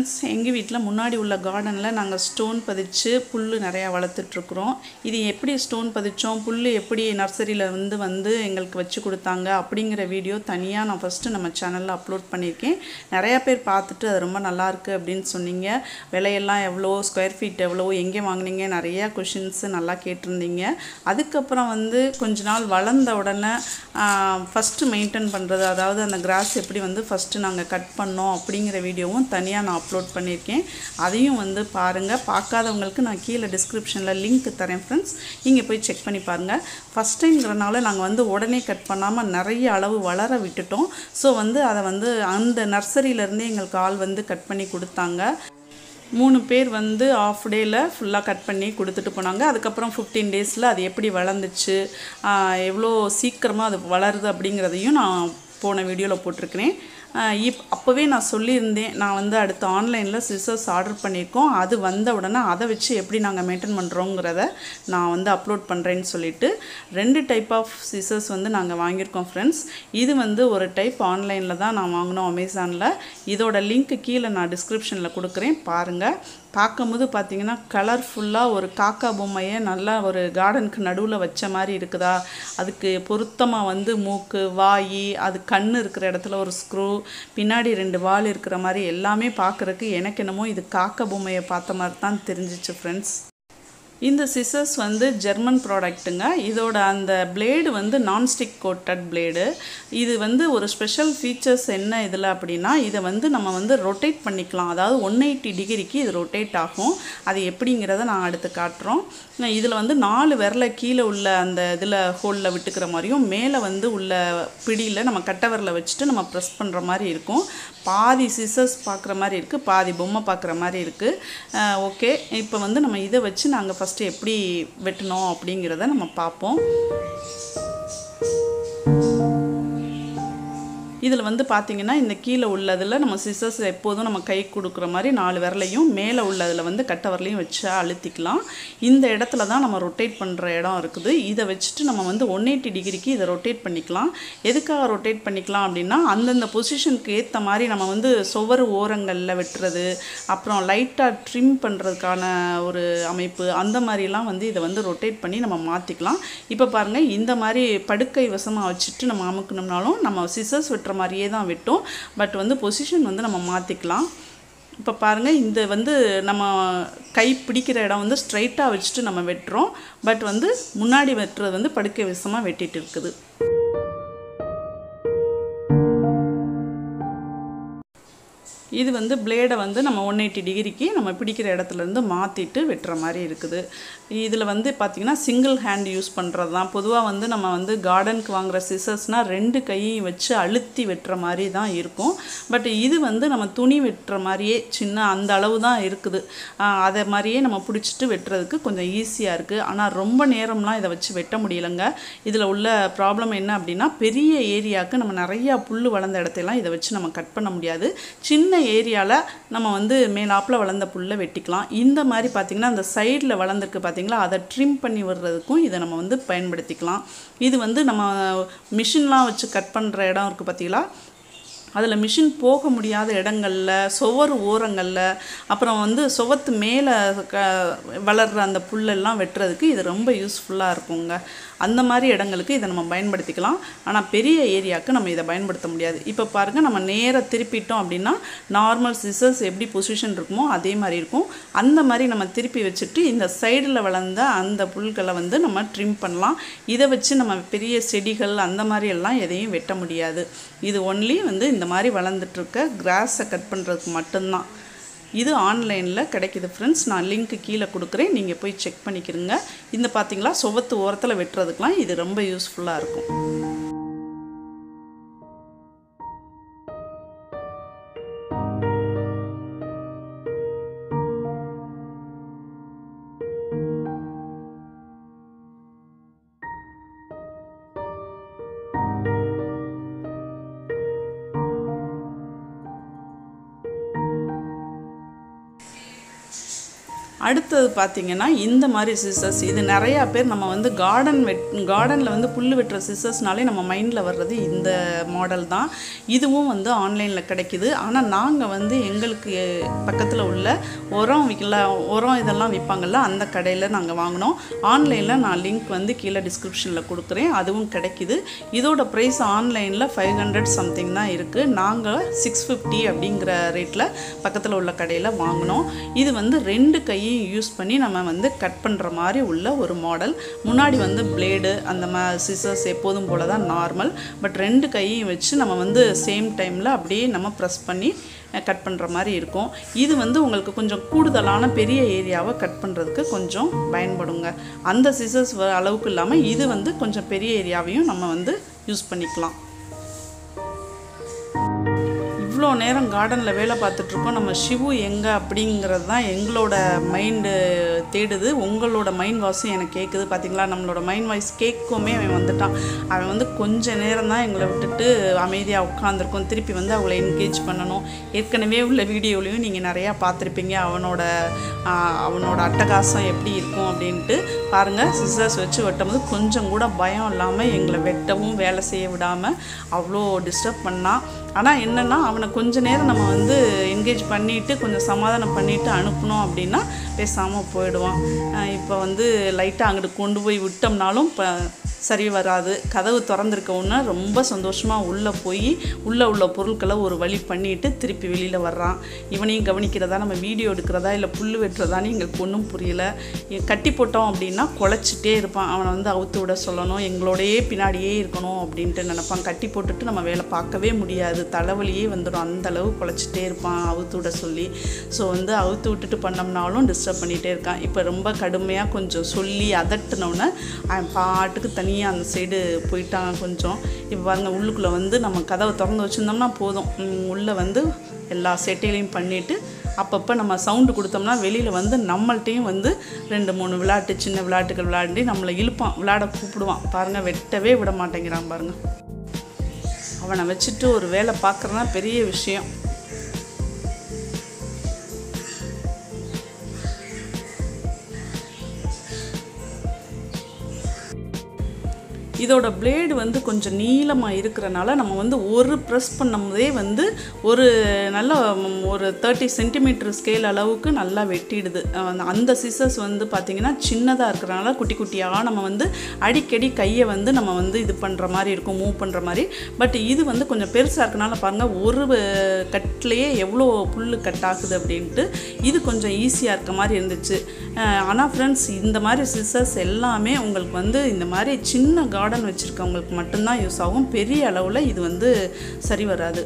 friends எங்கள் வீட்டில் முன்னாடி உள்ள கார்டனில் நாங்கள் ஸ்டோன் பதிச்சு புல் நிறையா வளர்த்துட்ருக்குறோம் இது எப்படி ஸ்டோன் பதிச்சோம் புல் எப்படி நர்சரியில் வந்து வந்து எங்களுக்கு வச்சு கொடுத்தாங்க அப்படிங்கிற வீடியோ தனியாக நான் ஃபஸ்ட்டு நம்ம சேனலில் அப்லோட் பண்ணியிருக்கேன் நிறையா பேர் பார்த்துட்டு அது ரொம்ப நல்லாயிருக்கு அப்படின்னு சொன்னீங்க விலையெல்லாம் எவ்வளோ ஸ்கொயர் ஃபீட் எவ்வளோ எங்கே வாங்குனீங்க நிறையா கொஷின்ஸு நல்லா கேட்டிருந்தீங்க அதுக்கப்புறம் வந்து கொஞ்ச நாள் வளர்ந்த உடனே ஃபஸ்ட்டு மெயின்டைன் பண்ணுறது அதாவது அந்த கிராஸ் எப்படி வந்து ஃபஸ்ட்டு நாங்கள் கட் பண்ணோம் அப்படிங்கிற வீடியோவும் தனியாக நான் அப்லோட் பண்ணியிருக்கேன் அதையும் வந்து பாருங்கள் பார்க்காதவங்களுக்கு நான் கீழே டிஸ்கிரிப்ஷனில் லிங்க் தரேன் ஃப்ரெண்ட்ஸ் நீங்கள் போய் செக் பண்ணி பாருங்கள் ஃபஸ்ட் டைம்ங்கிறனால நாங்கள் வந்து உடனே கட் பண்ணாமல் நிறைய அளவு வளர விட்டுட்டோம் ஸோ வந்து அதை வந்து அந்த நர்சரியிலேருந்தே எங்களுக்கு ஆள் வந்து கட் பண்ணி கொடுத்தாங்க மூணு பேர் வந்து ஆஃப் டேயில் ஃபுல்லாக கட் பண்ணி கொடுத்துட்டு போனாங்க அதுக்கப்புறம் ஃபிஃப்டீன் டேஸில் அது எப்படி வளர்ந்துச்சு ஆஹ் எவ்வளோ சீக்கிரமாக அது வளருது அப்படிங்கிறதையும் நான் போன வீடியோவில் போட்டிருக்கிறேன் ஆஹ் இப் அப்போவே நான் சொல்லியிருந்தேன் நான் வந்து அடுத்து ஆன்லைனில் சிசர்ஸ் ஆர்டர் பண்ணியிருக்கோம் அது வந்த உடனே அதை வச்சு எப்படி நாங்கள் மெயின்டைன் பண்ணுறோங்கிறத நான் வந்து அப்லோட் பண்ணுறேன்னு சொல்லிட்டு ரெண்டு டைப் ஆஃப் சிசர்ஸ் வந்து நாங்கள் வாங்கியிருக்கோம் ஃப்ரெண்ட்ஸ் இது வந்து ஒரு டைப் ஆன்லைனில் தான் நான் வாங்கினோம் அமேசானில் இதோட லிங்க் கீழே நான் டிஸ்கிரிப்ஷனில் கொடுக்குறேன் பாருங்கள் பார்க்கும்போது பார்த்தீங்கன்னா கலர்ஃபுல்லாக ஒரு காக்கா பொம்மையை நல்லா ஒரு கார்டனுக்கு நடுவில் வச்ச மாதிரி இருக்குதா அதுக்கு பொருத்தமாக வந்து மூக்கு வாய் அது கண் இருக்கிற இடத்துல ஒரு ஸ்க்ரூ பின்னாடி ரெண்டு வால் இருக்கிற மாதிரி எல்லாமே பார்க்குறக்கு எனக்கு என்னமோ இது காக்கா பொம்மையை பார்த்த மாதிரி தான் தெரிஞ்சிச்சு ஃப்ரெண்ட்ஸ் இந்த சிசர்ஸ் வந்து ஜெர்மன் ப்ராடக்ட்டுங்க இதோட அந்த பிளேடு வந்து நான்ஸ்டிக் கோட்டட் பிளேடு இது வந்து ஒரு ஸ்பெஷல் ஃபீச்சர்ஸ் என்ன இதில் அப்படின்னா இதை வந்து நம்ம வந்து ரொட்டேட் பண்ணிக்கலாம் அதாவது ஒன் எயிட்டி டிகிரிக்கு இது ரொட்டேட் ஆகும் அது எப்படிங்கிறத நான் அடுத்து காட்டுறோம் இதில் வந்து நாலு விரல கீழே உள்ள அந்த இதில் ஹோலில் விட்டுக்கிற மாதிரியும் மேலே வந்து உள்ள பிடியில் நம்ம கட்டை விரலை வச்சுட்டு நம்ம ப்ரெஸ் பண்ணுற மாதிரி இருக்கும் பாதி சிசர்ஸ் பார்க்குற மாதிரி இருக்குது பாதி பொம்மை பார்க்குற மாதிரி இருக்குது ஓகே இப்போ வந்து நம்ம இதை வச்சு நாங்கள் ஃபஸ்ட்டு எப்படி வெட்டணும் அப்படிங்கிறத நம்ம பார்ப்போம் இதில் வந்து பார்த்திங்கன்னா இந்த கீழே உள்ளதில் நம்ம சிசர்ஸ் எப்போதும் நம்ம கை கொடுக்குற மாதிரி நாலு விரலையும் மேலே உள்ளதில் வந்து கட்டை விரலையும் வச்சு அழுத்திக்கலாம் இந்த இடத்துல தான் நம்ம ரொட்டேட் பண்ணுற இடம் இருக்குது இதை வச்சுட்டு நம்ம வந்து ஒன் எயிட்டி டிகிரிக்கு இதை ரொட்டேட் பண்ணிக்கலாம் எதுக்காக ரொட்டேட் பண்ணிக்கலாம் அப்படின்னா அந்தந்த பொசிஷனுக்கு ஏற்ற மாதிரி நம்ம வந்து சுவர் ஓரங்களில் வெட்டுறது அப்புறம் லைட்டாக ட்ரிம் பண்ணுறதுக்கான ஒரு அமைப்பு அந்த மாதிரிலாம் வந்து இதை வந்து ரொட்டேட் பண்ணி நம்ம மாற்றிக்கலாம் இப்போ பாருங்கள் இந்த மாதிரி படுக்கை வசமாக வச்சுட்டு நம்ம அமுக்கணும்னாலும் நம்ம சிசர்ஸ் வெட்டுற மாதிரியே தான் வெட்டும் பட் வந்து பொசிஷன் வந்து நம்ம மாற்றிக்கலாம் இப்போ பாருங்கள் இந்த வந்து நம்ம கை பிடிக்கிற இடம் வந்து ஸ்ட்ரைட்டாக வச்சுட்டு நம்ம வெட்டுறோம் பட் வந்து முன்னாடி வெட்டுறது வந்து படுக்கை விஷமாக வெட்டிட்டு இருக்குது இது வந்து பிளேடை வந்து நம்ம ஒன் எயிட்டி டிகிரிக்கு நம்ம பிடிக்கிற இடத்துலேருந்து மாற்றிட்டு வெட்டுற மாதிரி இருக்குது இதில் வந்து பார்த்திங்கன்னா சிங்கிள் ஹேண்ட் யூஸ் பண்ணுறது தான் பொதுவாக வந்து நம்ம வந்து கார்டனுக்கு வாங்குகிற சிசர்ஸ்னால் ரெண்டு கையையும் வச்சு அழுத்தி வெட்டுற மாதிரி தான் இருக்கும் பட் இது வந்து நம்ம துணி வெட்டுற மாதிரியே சின்ன அந்த அளவு தான் இருக்குது அதை மாதிரியே நம்ம பிடிச்சிட்டு வெட்டுறதுக்கு கொஞ்சம் ஈஸியாக இருக்குது ஆனால் ரொம்ப நேரம்லாம் இதை வச்சு வெட்ட முடியலைங்க இதில் உள்ள ப்ராப்ளம் என்ன அப்படின்னா பெரிய ஏரியாவுக்கு நம்ம நிறையா புல் வளர்ந்த இடத்தையெல்லாம் இதை வச்சு நம்ம கட் பண்ண முடியாது சின்ன ஏரியாவில் நம்ம வந்து மேலாப்பில் வளர்ந்த புல்லை வெட்டிக்கலாம் இந்த மாதிரி பார்த்திங்கன்னா அந்த சைடில் வளர்ந்துருக்கு பார்த்திங்களா அதை ட்ரிம் பண்ணி விடுறதுக்கும் இதை நம்ம வந்து பயன்படுத்திக்கலாம் இது வந்து நம்ம மிஷின்லாம் வச்சு கட் பண்ணுற இடம் இருக்குது பார்த்தீங்களா அதில் மிஷின் போக முடியாத இடங்களில் சுவர் ஓரங்களில் அப்புறம் வந்து சுவத்து மேலே க வளர்கிற அந்த புல்லெல்லாம் வெட்டுறதுக்கு இது ரொம்ப யூஸ்ஃபுல்லாக இருக்குங்க அந்த மாதிரி இடங்களுக்கு இதை நம்ம பயன்படுத்திக்கலாம் ஆனால் பெரிய ஏரியாவுக்கு நம்ம இதை பயன்படுத்த முடியாது இப்போ பாருங்கள் நம்ம நேராக திருப்பிட்டோம் அப்படின்னா நார்மல் சிசர்ஸ் எப்படி பொசிஷன் இருக்குமோ அதே மாதிரி இருக்கும் அந்த மாதிரி நம்ம திருப்பி வச்சுட்டு இந்த சைடில் வளர்ந்த அந்த புல்களை வந்து நம்ம ட்ரிம் பண்ணலாம் இதை வச்சு நம்ம பெரிய செடிகள் அந்த மாதிரி எல்லாம் எதையும் வெட்ட முடியாது இது ஒன்லி வந்து இந்த மாதிரி வளர்ந்துட்டுருக்க கிராஸை கட் பண்ணுறதுக்கு மட்டும்தான் இது ஆன்லைனில் கிடைக்கிது ஃப்ரெண்ட்ஸ் நான் லிங்க்கு கீழே கொடுக்குறேன் நீங்கள் போய் செக் பண்ணிக்கிறங்க இந்த பார்த்தீங்களா சுவத்து ஓரத்தில் வெட்டுறதுக்கெலாம் இது ரொம்ப யூஸ்ஃபுல்லாக இருக்கும் அடுத்தது பார்த்திங்கன்னா இந்த மாதிரி சிசர்ஸ் இது நிறையா பேர் நம்ம வந்து கார்டன் வெட் கார்டனில் வந்து புல் வெட்டுற சிசர்ஸ்னாலே நம்ம மைண்டில் வர்றது இந்த மாடல் தான் இதுவும் வந்து ஆன்லைனில் கிடைக்குது ஆனால் நாங்கள் வந்து எங்களுக்கு பக்கத்தில் உள்ள உரம் விற்கல உரம் இதெல்லாம் விற்பாங்கள்ல அந்த கடையில் நாங்கள் வாங்கினோம் ஆன்லைனில் நான் லிங்க் வந்து கீழே டிஸ்கிரிப்ஷனில் கொடுக்குறேன் அதுவும் கிடைக்குது இதோட ப்ரைஸ் ஆன்லைனில் ஃபைவ் ஹண்ட்ரட் சம்திங் தான் இருக்குது நாங்கள் சிக்ஸ் ஃபிஃப்டி அப்படிங்கிற ரேட்டில் பக்கத்தில் உள்ள கடையில் வாங்கினோம் இது வந்து ரெண்டு கையும் யூஸ் பண்ணி நம்ம வந்து கட் பண்ணுற மாதிரி உள்ள ஒரு மாடல் முன்னாடி வந்து பிளேடு அந்த மா சிசர்ஸ் எப்போதும் போல தான் நார்மல் பட் ரெண்டு கையும் வச்சு நம்ம வந்து சேம் டைமில் அப்படியே நம்ம ப்ரெஸ் பண்ணி கட் பண்ணுற மாதிரி இருக்கும் இது வந்து உங்களுக்கு கொஞ்சம் கூடுதலான பெரிய ஏரியாவை கட் பண்ணுறதுக்கு கொஞ்சம் பயன்படுங்க அந்த சிசர்ஸ் அளவுக்கு இல்லாமல் இது வந்து கொஞ்சம் பெரிய ஏரியாவையும் நம்ம வந்து யூஸ் பண்ணிக்கலாம் இவ்வளோ நேரம் கார்டனில் வேலை பார்த்துட்ருக்கோம் நம்ம சிவு எங்கே அப்படிங்கிறது தான் எங்களோட மைண்டு தேடுது உங்களோட மைண்ட் வாய்ஸும் எனக்கு கேட்குது பார்த்தீங்களா நம்மளோட மைண்ட் வாய்ஸ் கேட்குமே அவன் வந்துட்டான் அவன் வந்து கொஞ்ச நேரம் தான் எங்களை விட்டுட்டு அமைதியாக உட்காந்துருக்கோம் திருப்பி வந்து அவளை என்கேஜ் பண்ணணும் ஏற்கனவே உள்ள வீடியோலையும் நீங்கள் நிறையா பார்த்துருப்பீங்க அவனோட அவனோட அட்டகாசம் எப்படி இருக்கும் அப்படின்ட்டு பாருங்கள் சிசர்ஸ் வச்சு வெட்டும்போது கொஞ்சம் கூட பயம் இல்லாமல் எங்களை வெட்டவும் வேலை செய்ய விடாமல் அவ்வளோ டிஸ்டர்ப் பண்ணான் ஆனால் என்னென்னா அவனை கொஞ்ச நேரம் நம்ம வந்து என்கேஜ் பண்ணிவிட்டு கொஞ்சம் சமாதானம் பண்ணிவிட்டு அனுப்பணும் அப்படின்னா பேசாமல் போயிடுவான் இப்போ வந்து லைட்டாக அங்கிட்டு கொண்டு போய் விட்டோம்னாலும் இப்போ சரி வராது கதவு திறந்திருக்க உடனே ரொம்ப சந்தோஷமாக உள்ளே போய் உள்ளே உள்ள பொருட்களை ஒரு வழி பண்ணிட்டு திருப்பி வெளியில் வர்றான் இவனையும் கவனிக்கிறதா நம்ம வீடியோ எடுக்கிறதா இல்லை புல் வெட்டுறதான்னு எங்களுக்கு ஒன்றும் புரியல கட்டி போட்டோம் அப்படின்னா குலைச்சிட்டே இருப்பான் அவனை வந்து அவுத்து விட சொல்லணும் எங்களோடையே பின்னாடியே இருக்கணும் அப்படின்ட்டு நினப்பான் கட்டி போட்டுட்டு நம்ம வேலை பார்க்கவே முடியாது தலைவலியே வந்துடும் அந்த அளவு குலைச்சிட்டே இருப்பான் அவுத்து விட சொல்லி ஸோ வந்து அவுத்து விட்டுட்டு பண்ணோம்னாலும் டிஸ்டர்ப் பண்ணிகிட்டே இருக்கான் இப்போ ரொம்ப கடுமையாக கொஞ்சம் சொல்லி அதட்டினோன்னே அவன் பாட்டுக்கு தனி தனியாக அந்த சைடு போயிட்டாங்க கொஞ்சம் இப்போ பாருங்கள் உள்ளுக்குள்ளே வந்து நம்ம கதவை திறந்து வச்சுருந்தோம்னா போதும் உள்ளே வந்து எல்லா செட்டையிலையும் பண்ணிவிட்டு அப்பப்போ நம்ம சவுண்டு கொடுத்தோம்னா வெளியில் வந்து நம்மள்ட்டையும் வந்து ரெண்டு மூணு விளையாட்டு சின்ன விளையாட்டுகள் விளையாடி நம்மளை இழுப்பான் விளையாட கூப்பிடுவான் பாருங்கள் வெட்டவே விட மாட்டேங்கிறான் பாருங்கள் அவனை வச்சுட்டு ஒரு வேலை பார்க்குறதுனா பெரிய விஷயம் இதோட பிளேடு வந்து கொஞ்சம் நீளமாக இருக்கிறனால நம்ம வந்து ஒரு ப்ரெஸ் பண்ணும்போதே வந்து ஒரு நல்ல ஒரு தேர்ட்டி சென்டிமீட்டர் ஸ்கேல் அளவுக்கு நல்லா வெட்டிடுது அந்த சிசர்ஸ் வந்து பார்த்திங்கன்னா சின்னதாக இருக்கிறனால குட்டி குட்டியாக நம்ம வந்து அடிக்கடி கையை வந்து நம்ம வந்து இது பண்ணுற மாதிரி இருக்கும் மூவ் பண்ணுற மாதிரி பட் இது வந்து கொஞ்சம் பெருசாக இருக்கனால பாருங்கள் ஒரு கட்லேயே எவ்வளோ புல் கட் ஆகுது அப்படின்ட்டு இது கொஞ்சம் ஈஸியாக இருக்க மாதிரி இருந்துச்சு ஆனால் ஃப்ரெண்ட்ஸ் இந்த மாதிரி சிசர்ஸ் எல்லாமே உங்களுக்கு வந்து இந்த மாதிரி சின்ன கார்டன் கார்டன் வச்சுருக்கவங்களுக்கு மட்டும்தான் யூஸ் ஆகும் பெரிய அளவில் இது வந்து சரி வராது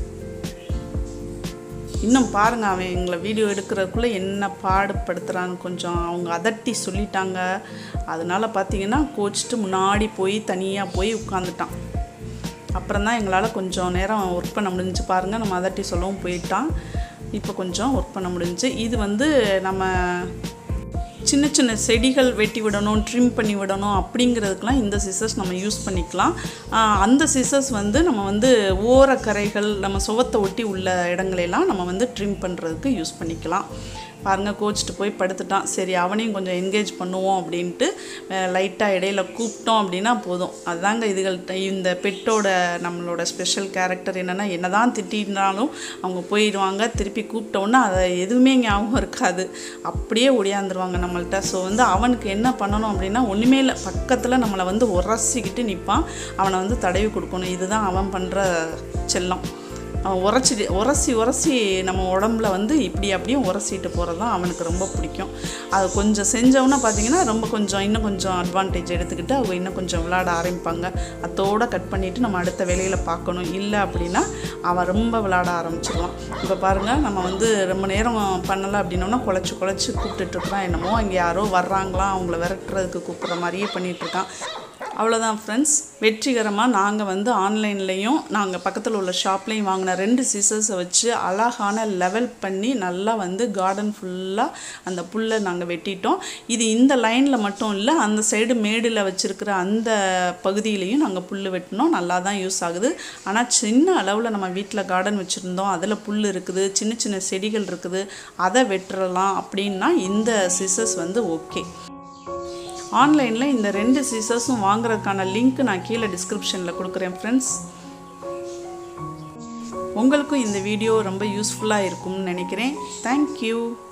இன்னும் பாருங்க அவன் எங்களை வீடியோ எடுக்கிறதுக்குள்ளே என்ன பாடுபடுத்துகிறான்னு கொஞ்சம் அவங்க அதட்டி சொல்லிட்டாங்க அதனால் பார்த்தீங்கன்னா கோச்சிட்டு முன்னாடி போய் தனியாக போய் உட்காந்துட்டான் அப்புறம் தான் எங்களால் கொஞ்சம் நேரம் ஒர்க் பண்ண முடிஞ்சு பாருங்கள் நம்ம அதட்டி சொல்லவும் போயிட்டான் இப்போ கொஞ்சம் ஒர்க் பண்ண முடிஞ்சு இது வந்து நம்ம சின்ன சின்ன செடிகள் வெட்டி விடணும் ட்ரிம் பண்ணி விடணும் அப்படிங்கிறதுக்கெலாம் இந்த சிசர்ஸ் நம்ம யூஸ் பண்ணிக்கலாம் அந்த சிசர்ஸ் வந்து நம்ம வந்து ஓரக்கரைகள் நம்ம சுவத்தை ஒட்டி உள்ள இடங்களெல்லாம் நம்ம வந்து ட்ரிம் பண்ணுறதுக்கு யூஸ் பண்ணிக்கலாம் பாருங்கள் கோச்சிட்டு போய் படுத்துட்டான் சரி அவனையும் கொஞ்சம் என்கேஜ் பண்ணுவோம் அப்படின்ட்டு லைட்டாக இடையில கூப்பிட்டோம் அப்படின்னா போதும் அதுதாங்க இதுகள்கிட்ட இந்த பெட்டோட நம்மளோட ஸ்பெஷல் கேரக்டர் என்னென்னா என்ன தான் திட்டினாலும் அவங்க போயிடுவாங்க திருப்பி கூப்பிட்டோன்னா அதை எதுவுமே ஞாபகம் இருக்காது அப்படியே ஒடியாந்துருவாங்க நம்மள்கிட்ட ஸோ வந்து அவனுக்கு என்ன பண்ணணும் அப்படின்னா ஒன்றுமே இல்லை பக்கத்தில் நம்மளை வந்து உரசிக்கிட்டு நிற்பான் அவனை வந்து தடவி கொடுக்கணும் இதுதான் அவன் பண்ணுற செல்லம் அவன் உரச்சி உரசி உரசி நம்ம உடம்புல வந்து இப்படி அப்படியும் உரசிட்டு போகிறது தான் அவனுக்கு ரொம்ப பிடிக்கும் அது கொஞ்சம் செஞ்சவொன்னே பார்த்தீங்கன்னா ரொம்ப கொஞ்சம் இன்னும் கொஞ்சம் அட்வான்டேஜ் எடுத்துக்கிட்டு அவங்க இன்னும் கொஞ்சம் விளையாட ஆரம்பிப்பாங்க அத்தோடு கட் பண்ணிவிட்டு நம்ம அடுத்த வேலையில் பார்க்கணும் இல்லை அப்படின்னா அவன் ரொம்ப விளையாட ஆரம்பிச்சிடுவான் இப்போ பாருங்கள் நம்ம வந்து ரொம்ப நேரம் பண்ணலை அப்படின்னோன்னா குழச்சி குழச்சி கூப்பிட்டுட்ருக்குறான் என்னமோ அங்கே யாரோ வர்றாங்களாம் அவங்கள விரட்டுறதுக்கு கூப்பிட்ற மாதிரியே பண்ணிகிட்ருக்கான் அவ்வளோதான் ஃப்ரெண்ட்ஸ் வெற்றிகரமாக நாங்கள் வந்து ஆன்லைன்லேயும் நாங்கள் பக்கத்தில் உள்ள ஷாப்லேயும் வாங்கின ரெண்டு சீசர்ஸை வச்சு அழகான லெவல் பண்ணி நல்லா வந்து கார்டன் ஃபுல்லாக அந்த புல்லை நாங்கள் வெட்டிட்டோம் இது இந்த லைனில் மட்டும் இல்லை அந்த சைடு மேடில் வச்சுருக்கிற அந்த பகுதியிலையும் நாங்கள் புல் வெட்டினோம் நல்லா தான் யூஸ் ஆகுது ஆனால் சின்ன அளவில் நம்ம வீட்டில் கார்டன் வச்சுருந்தோம் அதில் புல் இருக்குது சின்ன சின்ன செடிகள் இருக்குது அதை வெட்டுறலாம் அப்படின்னா இந்த சிசர்ஸ் வந்து ஓகே ஆன்லைனில் இந்த ரெண்டு சீசர்ஸும் வாங்குறதுக்கான லிங்க் நான் கீழே டிஸ்கிரிப்ஷனில் கொடுக்குறேன் ஃப்ரெண்ட்ஸ் உங்களுக்கும் இந்த வீடியோ ரொம்ப யூஸ்ஃபுல்லாக இருக்கும்னு நினைக்கிறேன் தேங்க்யூ